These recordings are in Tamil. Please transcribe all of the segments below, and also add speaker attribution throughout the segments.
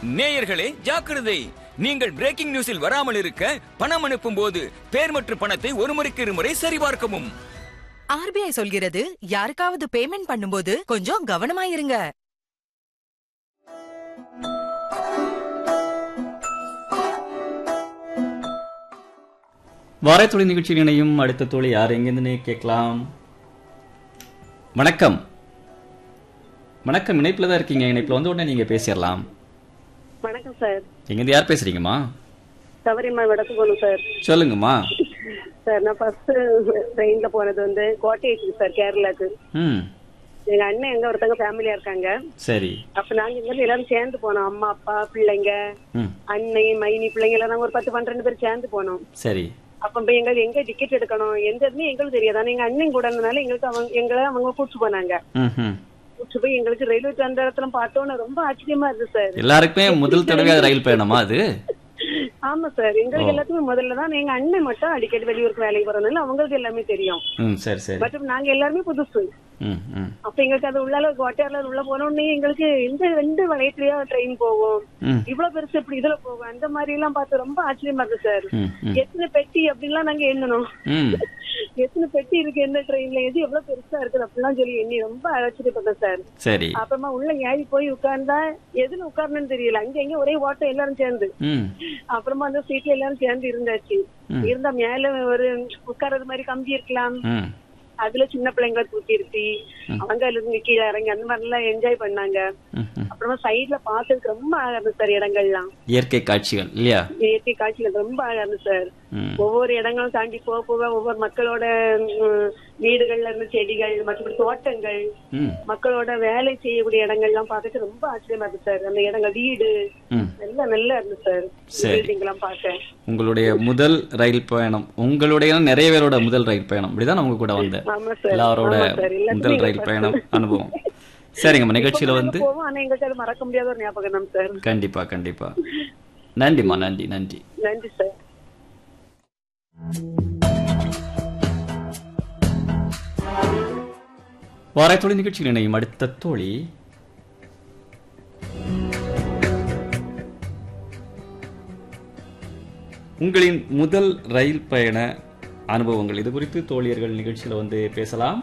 Speaker 1: நேயர்களே ஜாக்கிரதை நீங்கள் பிரேக்கிங் நியூஸில் வராமல் இருக்க பணம் அனுப்பும் போது பேர் மற்றும் பணத்தை ஒரு முறைக்கு இருமுறை சரிபார்க்கவும்
Speaker 2: ஆர்பிஐ சொல்கிறது யாருக்காவது பேமெண்ட் பண்ணும்போது கொஞ்சம் கவனமா இருங்க
Speaker 3: வாரத்துளி நிகழ்ச்சியில் இணையும் அடுத்த தோழி யார் எங்கிருந்து கேட்கலாம் வணக்கம் வணக்கம் இணைப்பில் தான் இருக்கீங்க இணைப்பில் வந்து உடனே நீங்க பேசிடலாம்
Speaker 4: வணக்கம் சார்
Speaker 3: எங்கேருந்து யார் பேசுறீங்கம்மா
Speaker 4: சபரிமா வடக்கு போகணும் சார்
Speaker 3: சொல்லுங்கம்மா
Speaker 4: சார் நான் ஃபர்ஸ்ட் ட்ரெயின்ல போனது வந்து கோட்டைக்கு சார் கேரளாக்கு
Speaker 3: ம்
Speaker 4: எங்க அண்ணன் எங்க ஒருத்தங்க ஃபேமிலியா இருக்காங்க
Speaker 3: சரி
Speaker 4: அப்ப நாங்க இங்க இருந்து எல்லாரும் சேர்ந்து போனோம் அம்மா அப்பா பிள்ளைங்க
Speaker 3: ம்
Speaker 4: அன்னை மைனி பிள்ளைங்க எல்லாம் நாங்க ஒரு பத்து பன்னிரெண்டு பேர் சேர்ந்து போனோம்
Speaker 3: சரி
Speaker 4: அப்ப போய் எங்களுக்கு எங்க டிக்கெட் எடுக்கணும் எந்த இதுன்னு எங்களுக்கு தெரியாது ஆனா எங்க அண்ணன் கூட இருந்தனால எங்களுக்கு அவங்க எங்களை அவங்க கூட்டிட்டு போனாங்க
Speaker 3: ம் ம்
Speaker 4: கூட்டிட்டு போய் எங்களுக்கு ரயில்வே அந்த இடத்துல பார்த்தோன்னு ரொம்ப ஆச்சரியமா இருந்துச்சு சார்
Speaker 3: எல்லாருக்குமே முதல் தடவை ரயில் பயணமா அது
Speaker 4: ஆமா சார் எங்களுக்கு எல்லாத்துக்குமே முதல்ல தான் எங்க அண்ணன் மட்டும் அடிக்கடி வெளியூருக்கு வேலைக்கு போறதுனால அவங்களுக்கு எல்லாமே தெரியும்
Speaker 3: ம் சரி சரி
Speaker 4: பட் நாங்க எல்லாருமே புதுசு
Speaker 3: ம் ம்
Speaker 4: அப்ப எங்களுக்கு அது உள்ளால கோட்டையார்ல உள்ள போனோடனே எங்களுக்கு இந்த ரெண்டு வளையத்துலயா ட்ரெயின் போகும்
Speaker 3: ம்
Speaker 4: இவ்வளவு பெருசு இப்படி இதுல போகும் அந்த மாதிரி எல்லாம் பார்த்து ரொம்ப ஆச்சரியமா இருக்கு சார்
Speaker 3: ம் ம்
Speaker 4: எத்தனை பெட்டி அப்படின்லாம் நாங்க எண்ணணும்
Speaker 3: ம்
Speaker 4: எத்தனை பெட்டி இருக்கு எந்த ட்ரெயின்ல எது எவ்வளவு பெருசா இருக்குது அப்படிலாம் சொல்லி எண்ணி ரொம்ப ஆச்சரியப்பட்டேன் சார்
Speaker 3: சரி
Speaker 4: அப்புறமா உள்ள ஏறி போய் உட்கார்ந்தா எதுல உட்காரணும்னு தெரியல அங்க எங்க ஒரே ஓட்டம் எல்லாரும் சேர்ந்து
Speaker 3: ம்
Speaker 4: அப்புறமா அந்த சீட்ல எல்லாரும் சேர்ந்து இருந்தாச்சு இருந்தா மேல ஒரு உட்கார்றது மாதிரி கம்பி இருக்கலாம்
Speaker 3: ம்
Speaker 4: அதுல சின்ன பிள்ளைங்களை தூக்கி இருத்தி அவங்க அதுல இருந்து கீழே இறங்கி அந்த மாதிரி எல்லாம் என்ஜாய் பண்ணாங்க
Speaker 3: ம் ம்
Speaker 4: அப்புறமா சைட்ல பார்த்ததுக்கு ரொம்ப அழகா இருந்துச்சு சார் இடங்கள்லாம்
Speaker 3: இயற்கை காட்சிகள் இல்லையா
Speaker 4: இயற்கை காட்சிகள் ரொம்ப அழகா இருந்துச்சு சார்
Speaker 3: ம்
Speaker 4: ஒவ்வொரு இடங்களும் தாண்டி போக போக ஒவ்வொரு மக்களோட ம், வீடுகள்ல இருந்து செடிகள் மற்றபடி தோட்டங்கள்
Speaker 3: ம்
Speaker 4: மக்களோட வேலை செய்யக்கூடிய இடங்கள்லாம் பார்க்கறது ரொம்ப ஆச்சரியமா இருக்கு சார் அந்த இடங்கள் வீடு
Speaker 3: ம்
Speaker 4: எல்லாம் நல்லா இருந்துச்சு சார்
Speaker 3: சரி.
Speaker 4: பில்டிங் எல்லாம் பார்க்க
Speaker 3: உங்களுடைய முதல் ரயில் பயணம் உங்களுடைய நிறைய பேரோட முதல் ரயில் பயணம் இப்படிதான் உங்க கூட வந்தேன்
Speaker 4: ஆமா சார்
Speaker 3: எல்லாரோட
Speaker 4: ஆமா சார் எல்லாத்துக்கும்
Speaker 3: முதல்
Speaker 4: எங்க
Speaker 3: ரயில்
Speaker 4: first.
Speaker 3: பயணம் அனுபவம் சரிங்கம்மா நிகழ்ச்சியில
Speaker 4: இப்ப
Speaker 3: வந்து
Speaker 4: நாங்க போவோம் ஆனா எங்களுக்கு அது மறக்க முடியாத ஒரு ஞாபகம் தான் சார்
Speaker 3: கண்டிப்பா கண்டிப்பா நன்றிம்மா நன்றி நன்றி
Speaker 4: நன்றி சார்
Speaker 3: வாரத்தோழி நிகழ்ச்சியில் இணையும் அடுத்த தோழி உங்களின் முதல் ரயில் பயண அனுபவங்கள் இது குறித்து தோழியர்கள் நிகழ்ச்சியில வந்து பேசலாம்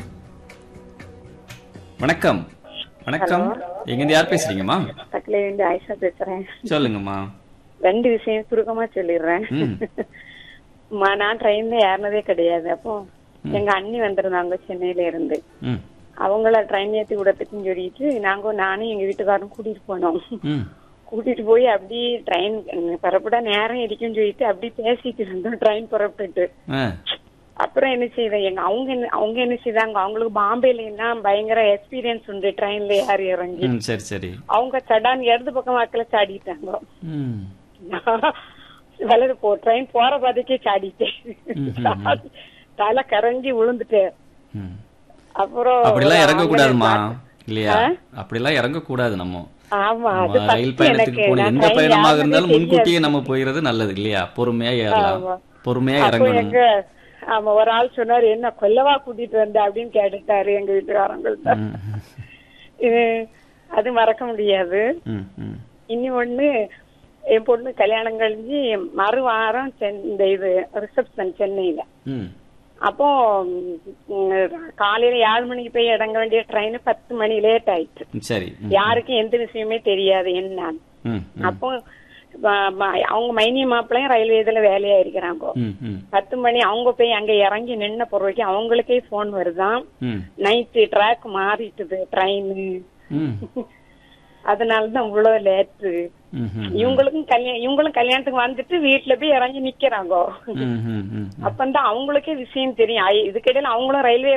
Speaker 3: வணக்கம் வணக்கம் எங்கிருந்து யார் பேசுறீங்கம்மா
Speaker 5: பக்கத்துல இருந்து ஆயிஷா பேசுறேன்
Speaker 3: சொல்லுங்கம்மா
Speaker 5: ரெண்டு விஷயம் சுருக்கமா சொல்லிடுறேன்
Speaker 3: ம்.
Speaker 5: ம- நான் ட்ரெயின்ல ஏறினதே கிடையாது அப்போ எங்க அண்ணி வந்திருந்தாங்க சென்னையில இருந்து
Speaker 3: ம்
Speaker 5: அவங்கள ட்ரெயின் ஏத்தி விடத்துக்குன்னு சொல்லிட்டு நாங்க நானும் எங்க வீட்டுக்காரரும் கூட்டிட்டு போனோம்
Speaker 3: ம்
Speaker 5: கூட்டிட்டு போய் அப்படி ட்ரெயின் புறப்பட நேரம் இருக்குன்னு சொல்லிட்டு அப்படி பேசிட்டு இருந்தோம் ட்ரெயின் புறப்பட்டுட்டு
Speaker 3: ஆ
Speaker 5: அப்புறம் என்ன செய்வேன் எங்க அவங்க என்ன அவங்க என்ன செய்தாங்க அவங்களுக்கு பாம்பேல எல்லாம் பயங்கர எக்ஸ்பீரியன்ஸ் உண்டு ட்ரெயின்ல ஏறி இறங்கி
Speaker 3: ம் சரி சரி
Speaker 5: அவங்க சடான் இடது பக்கம் வாக்கில சாடிட்டாங்க
Speaker 3: ம்
Speaker 5: வலது போ ட்ரெயின் போற பாதைக்கே சாடிட்டேன்
Speaker 3: ம்,
Speaker 5: தலை கரைஞ்சி விழுந்துட்டேன்
Speaker 3: ம்
Speaker 5: அப்புறம்
Speaker 3: அப்படிலாம் இறங்க
Speaker 5: அவங்க
Speaker 3: கூடாதுமா
Speaker 5: பார்த்து-
Speaker 3: இல்லையா அப்படிலாம் இறங்க கூடாது நம்ம
Speaker 5: ஆமா அது
Speaker 3: நம்ம ரயில்
Speaker 5: first
Speaker 3: பயணத்துக்கு
Speaker 5: எனக்கு.
Speaker 3: போன
Speaker 5: நான்
Speaker 3: எந்த
Speaker 5: train
Speaker 3: பயணமாக
Speaker 5: யாருன்னே
Speaker 3: இருந்தாலும்
Speaker 5: தெரியாது.
Speaker 3: முன்கூட்டியே நம்ம போயிறது நல்லது இல்லையா பொறுமையா ஏறலாம்
Speaker 5: ஆமா.
Speaker 3: பொறுமையா
Speaker 5: அப்போ
Speaker 3: இறங்கணும்
Speaker 5: எங்க ஆமா ஒரு ஆள் சொன்னாரு என்ன கொல்லவா கூட்டிட்டு வந்த அப்படின்னு கேட்டுட்டாரு எங்க வீட்டுக்காரங்கள்ட்ட
Speaker 3: ம்,
Speaker 5: இது அது மறக்க முடியாது
Speaker 3: ம், ம்,
Speaker 5: இனி ஒண்ணு என் பொண்ணு கல்யாணம் கழிஞ்சு மறு வாரம் சென்- இந்த இது ரிசப்ஷன் சென்னையில
Speaker 3: ம்,
Speaker 5: அப்போ ம், காலையில ஏழு மணிக்கு போய் இறங்க வேண்டிய ட்ரெயின் பத்து மணி லேட் ஆயிடுச்சு
Speaker 3: சரி ம்,
Speaker 5: யாருக்கும் எந்த விஷயமே தெரியாது என்னன்னு
Speaker 3: ம், ம்,
Speaker 5: அப்போ ம- ம- அவங்க மைனி மாப்பிள்ளையும் ரயில்வே இதுல வேலையா இருக்கிறாங்க
Speaker 3: ம், ம்,
Speaker 5: பத்து மணி அவங்க போய் அங்க இறங்கி நின்ன பிறகு அவங்களுக்கே போன் வருதான்
Speaker 3: ம்,
Speaker 5: நைட்டு ட்ராக் மாறிட்டுது ட்ரெயின்
Speaker 3: ம்,
Speaker 5: அதனாலதான் இவ்வளவு லேட்டு
Speaker 3: ம், ம்,
Speaker 5: இவங்களுக்கும் கல்யாணம் இவங்களும் கல்யாணத்துக்கு வந்துட்டு வீட்டுல போய் இறங்கி நிக்கிறாங்க
Speaker 3: ம், ம், ம்.
Speaker 5: அப்பந்தான் அவங்களுக்கே விஷயம் தெரியும் ஐ- இதுக்கிடையில அவங்களும் ரயில்வே